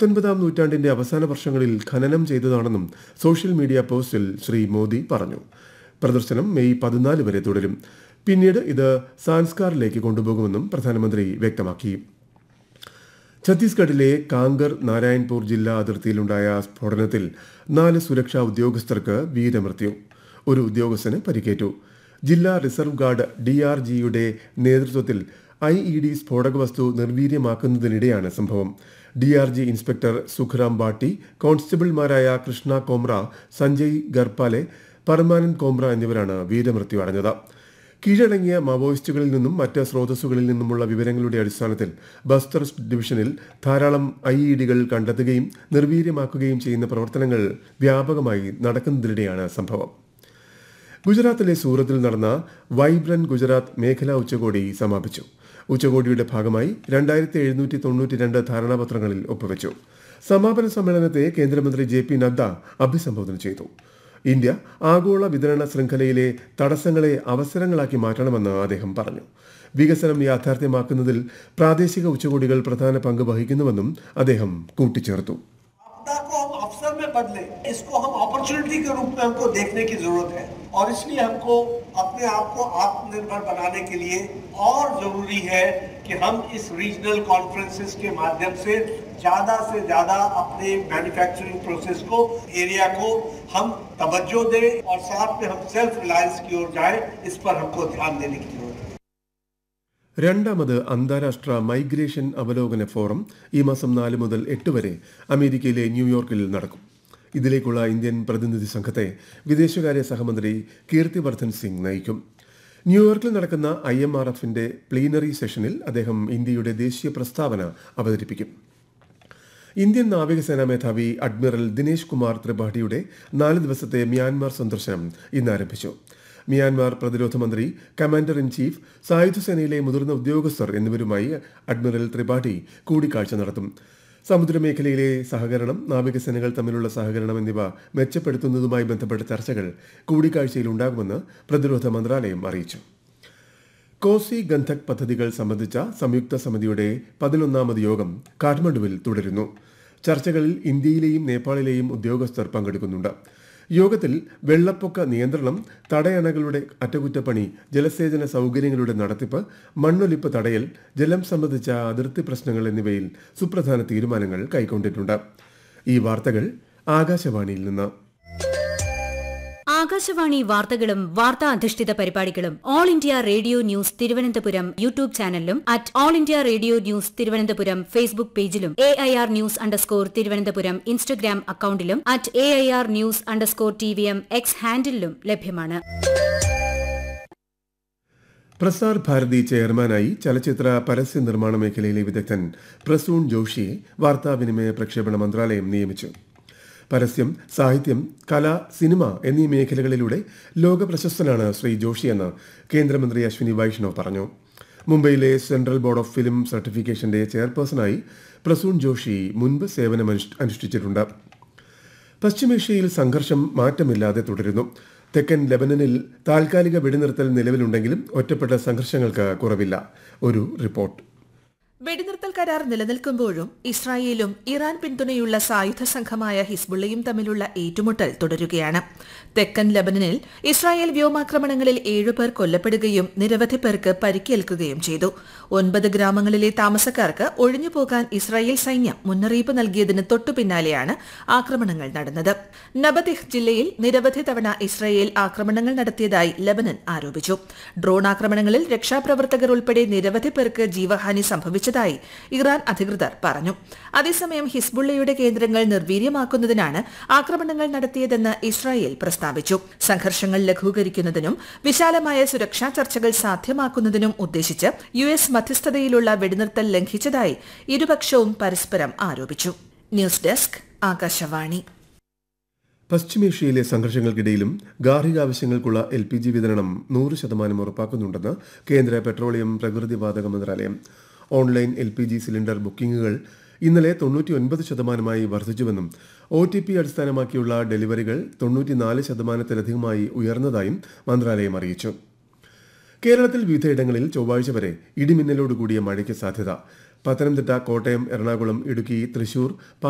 പത്തൊൻപതാം നൂറ്റാണ്ടിന്റെ അവസാന വർഷങ്ങളിൽ ഖനനം ചെയ്തതാണെന്നും സോഷ്യൽ മീഡിയ പോസ്റ്റിൽ ശ്രീ മോദി പറഞ്ഞു പ്രദർശനം മെയ് പതിനാല് വരെ തുടരും പിന്നീട് ഇത് സാൻസ്കാറിലേക്ക് കൊണ്ടുപോകുമെന്നും പ്രധാനമന്ത്രി വ്യക്തമാക്കി ഛത്തീസ്ഗഡിലെ കാങ്കർ നാരായൺപൂർ ജില്ലാ അതിർത്തിയിലുണ്ടായ സ്ഫോടനത്തിൽ നാല് സുരക്ഷാ ഉദ്യോഗസ്ഥർക്ക് വീരമൃത്യു ഒരു ഉദ്യോഗസ്ഥന് പരിക്കേറ്റു ജില്ലാ റിസർവ് ഗാർഡ് ഡി ആർ ജിയുടെ നേതൃത്വത്തിൽ ഐ ഇ ഡി സ്ഫോടക വസ്തു നിർവീര്യമാക്കുന്നതിനിടെയാണ് സംഭവം D R G inspector Sukhram Bhatti കോൺസ്റ്റബിൾമാരായ കൃഷ്ണ കോമ്ര സഞ്ജയ് ഗർപ്പാലെ പർമാനന്ദ് കോമ്ര എന്നിവരാണ് വീരമൃത്യു അടഞ്ഞത് കീഴടങ്ങിയ മാവോയിസ്റ്റുകളിൽ നിന്നും മറ്റ് സ്രോതസ്സുകളിൽ നിന്നുമുള്ള വിവരങ്ങളുടെ അടിസ്ഥാനത്തിൽ ബസ്തർ ഡിവിഷനിൽ ധാരാളം ഐ ഇ ഡികൾ കണ്ടെത്തുകയും നിർവീര്യമാക്കുകയും ചെയ്യുന്ന പ്രവർത്തനങ്ങൾ വ്യാപകമായി നടക്കുന്നതിനിടെയാണ് സംഭവം ഗുജറാത്തിലെ സൂറത്തിൽ നടന്ന വൈബ്രന്റ് ഗുജറാത്ത് മേഖലാ ഉച്ചകോടി സമാപിച്ചു ഉച്ചകോടിയുടെ ഭാഗമായി രണ്ടായിരത്തി എഴുന്നൂറ്റി തൊണ്ണൂറ്റി രണ്ട് ധാരണാപത്രങ്ങളിൽ ഒപ്പുവെച്ചു സമാപന സമ്മേളനത്തെ കേന്ദ്രമന്ത്രി ജെ പി നദ്ദ അഭിസംബോധന ചെയ്തു ഇന്ത്യ ആഗോള വിതരണ ശൃംഖലയിലെ തടസ്സങ്ങളെ അവസരങ്ങളാക്കി മാറ്റണമെന്ന് അദ്ദേഹം പറഞ്ഞു വികസനം യാഥാർത്ഥ്യമാക്കുന്നതിൽ പ്രാദേശിക ഉച്ചകോടികൾ പ്രധാന പങ്ക് വഹിക്കുന്നുവെന്നും അദ്ദേഹം കൂട്ടിച്ചേർത്തു आपदा को हम अवसर में बदले इसको हम अपॉर्चुनिटी के रूप में हमको देखने की जरूरत है और इसलिए हमको अपने आप को आत्मनिर्भर बनाने के लिए और जरूरी है कि हम इस रीजनल कॉन्फ्रेंसेस के माध्यम से ज्यादा से ज्यादा अपने मैन्युफैक्चरिंग प्रोसेस को एरिया को हम तवज्जो दें और साथ में हम सेल्फ रिलायंस की ओर जाएं इस पर हमको ध्यान देने की जरूरत है രണ്ടാമത് അന്താരാഷ്ട്ര മൈഗ്രേഷൻ അവലോകന ഫോറം ഈ മാസം നാല് മുതൽ എട്ട് വരെ അമേരിക്കയിലെ ന്യൂയോർക്കിൽ നടക്കും ഇതിലേക്കുള്ള ഇന്ത്യൻ പ്രതിനിധി സംഘത്തെ വിദേശകാര്യ സഹമന്ത്രി കീർത്തിവർദ്ധൻ സിംഗ് നയിക്കും ന്യൂയോർക്കിൽ നടക്കുന്ന ഐ എം ആർ എഫിന്റെ പ്ലീനറി സെഷനിൽ അദ്ദേഹം ഇന്ത്യയുടെ ദേശീയ പ്രസ്താവന അവതരിപ്പിക്കും ഇന്ത്യൻ നാവികസേനാ മേധാവി അഡ്മിറൽ ദിനേശ് കുമാർ ത്രിപാഠിയുടെ നാല് ദിവസത്തെ മ്യാൻമാർ സന്ദർശനം ഇന്ന് ആരംഭിച്ചു മ്യാൻമാർ പ്രതിരോധ മന്ത്രി കമാൻഡർ ഇൻ ചീഫ് സായുധസേനയിലെ മുതിർന്ന ഉദ്യോഗസ്ഥർ എന്നിവരുമായി അഡ്മിറൽ ത്രിപാഠി കൂടിക്കാഴ്ച നടത്തും സമുദ്രമേഖലയിലെ സഹകരണം നാവികസേനകൾ തമ്മിലുള്ള സഹകരണം എന്നിവ മെച്ചപ്പെടുത്തുന്നതുമായി ബന്ധപ്പെട്ട ചർച്ചകൾ കൂടിക്കാഴ്ചയിൽ ഉണ്ടാകുമെന്ന് പ്രതിരോധ മന്ത്രാലയം അറിയിച്ചു കോസി ഗന്ധക് പദ്ധതികൾ സംബന്ധിച്ച സംയുക്ത സമിതിയുടെ പതിനൊന്നാമത് യോഗം കാഠ്മണ്ഡുവിൽ തുടരുന്നു ചർച്ചകളിൽ ഇന്ത്യയിലെയും നേപ്പാളിലെയും ഉദ്യോഗസ്ഥർ പങ്കെടുക്കുന്നുണ്ട് യോഗത്തിൽ വെള്ളപ്പൊക്ക നിയന്ത്രണം തടയണകളുടെ അറ്റകുറ്റപ്പണി ജലസേചന സൗകര്യങ്ങളുടെ നടത്തിപ്പ് മണ്ണൊലിപ്പ് തടയൽ ജലം സംബന്ധിച്ച അതിർത്തി പ്രശ്നങ്ങൾ എന്നിവയിൽ സുപ്രധാന തീരുമാനങ്ങൾ കൈക്കൊണ്ടിട്ടുണ്ട് ഈ വാർത്തകൾ ആകാശവാണിയിൽ നിന്ന് ആകാശവാണി വാർത്തകളും വാർത്താ അധിഷ്ഠിത പരിപാടികളും All India Radio News Thiruvananthapuram YouTube ചാനലിലും at All India Radio News Thiruvananthapuram Facebook പേജിലും A I R news underscore Thiruvananthapuram Instagram അക്കൌണ്ടിലും at A I R news underscore T V M X ഹാൻഡിലും ലഭ്യമാണ് പ്രസാർ ഭാരതി ചെയർമാനായി ചലച്ചിത്ര പരസ്യ നിർമ്മാണ മേഖലയിലെ വിദഗ്ധൻ പ്രസൂൺ ജോഷിയെ വാർത്താവിനിമയ പ്രക്ഷേപണ മന്ത്രാലയം നിയമിച്ചു പരസ്യം സാഹിത്യം കല സിനിമ എന്നീ മേഖലകളിലൂടെ ലോക പ്രശസ്തനാണ് ശ്രീ ജോഷിയെന്ന് കേന്ദ്രമന്ത്രി അശ്വിനി വൈഷ്ണവ് പറഞ്ഞു മുംബൈയിലെ സെൻട്രൽ ബോർഡ് ഓഫ് ഫിലിം സർട്ടിഫിക്കേഷന്റെ ചെയർപേഴ്സണായി പ്രസൂൺ ജോഷി മുൻപ് സേവനം അനുഷ്ഠിച്ചിട്ടുണ്ട് പശ്ചിമേഷ്യയിൽ സംഘർഷം മാറ്റമില്ലാതെ തുടരുന്നു തെക്കൻ ലെബനനിൽ താൽക്കാലിക വെടിനിർത്തൽ നിലവിലുണ്ടെങ്കിലും ഒറ്റപ്പെട്ട സംഘർഷങ്ങൾക്ക് കുറവില്ല ഒരു റിപ്പോർട്ട് വെടിനിർത്തൽ കരാർ നിലനിൽക്കുമ്പോഴും ഇസ്രായേലും ഇറാൻ പിന്തുണയുള്ള സായുധ സംഘമായ ഹിസ്ബുള്ളയും തമ്മിലുള്ള ഏറ്റുമുട്ടൽ തുടരുകയാണ് തെക്കൻ ലബനനിൽ ഇസ്രായേൽ വ്യോമാക്രമണങ്ങളിൽ ഏഴുപേർ കൊല്ലപ്പെടുകയും നിരവധി പേർക്ക് പരിക്കേൽക്കുകയും ചെയ്തു ഒൻപത് ഗ്രാമങ്ങളിലെ താമസക്കാർക്ക് ഒഴിഞ്ഞുപോകാൻ ഇസ്രായേൽ സൈന്യം മുന്നറിയിപ്പ് നൽകിയതിന് തൊട്ടു പിന്നാലെയാണ് ആക്രമണങ്ങൾ നടന്നത് നബദിഹ് ജില്ലയിൽ നിരവധി തവണ ഇസ്രായേൽ ആക്രമണങ്ങൾ നടത്തിയതായി ലബനൻ ആരോപിച്ചു ഡ്രോൺ ആക്രമണങ്ങളിൽ രക്ഷാപ്രവർത്തകർ ഉൾപ്പെടെ നിരവധി പേർക്ക് ജീവഹാനി സംഭവിച്ചതായി ഇറാൻ അധികൃതർ പറഞ്ഞു അതേസമയം ഹിസ്ബുള്ളയുടെ കേന്ദ്രങ്ങൾ നിർവീര്യമാക്കുന്നതിനാണ് ആക്രമണങ്ങൾ നടത്തിയതെന്ന് ഇസ്രായേൽ പ്രസ്താവിച്ചു സംഘർഷങ്ങൾ ലഘൂകരിക്കുന്നതിനും വിശാലമായ സുരക്ഷാ ചർച്ചകൾ സാധ്യമാക്കുന്നതിനും ഉദ്ദേശിച്ച് യു എസ് മധ്യസ്ഥതയിലുള്ള വെടിനിർത്തൽ ലംഘിച്ചതായി ഇരുപക്ഷവും പരസ്പരം ആരോപിച്ചു ന്യൂസ് ഡെസ്ക് ആകാശവാണി പശ്ചിമേഷ്യയിലെ സംഘർഷങ്ങൾക്കിടയിലും ഗാർഹികാവശ്യങ്ങൾക്കുള്ള എൽ പി ജി വിതരണം നൂറ് ശതമാനം ഉറപ്പാക്കുന്നുണ്ടെന്ന് കേന്ദ്ര പെട്രോളിയം പ്രകൃതിവാതക മന്ത്രാലയം online L P G cylinder ബുക്കിംഗുകൾ ഇന്നലെ തൊണ്ണൂറ്റി ഒൻപത് ശതമാനമായി വർദ്ധിച്ചുവെന്നും ഒ ടി പി അടിസ്ഥാനമാക്കിയുള്ള ഡെലിവറികൾ തൊണ്ണൂറ്റിനാല് ശതമാനത്തിലധികമായി ഉയർന്നതായും മന്ത്രാലയം അറിയിച്ചു കേരളത്തിൽ വിവിധയിടങ്ങളിൽ ചൊവ്വാഴ്ച വരെ ഇടിമിന്നലോടുകൂടിയ മഴയ്ക്ക് സാധ്യത പത്തനംതിട്ട കോട്ടയം എറണാകുളം ഇടുക്കി തൃശൂർ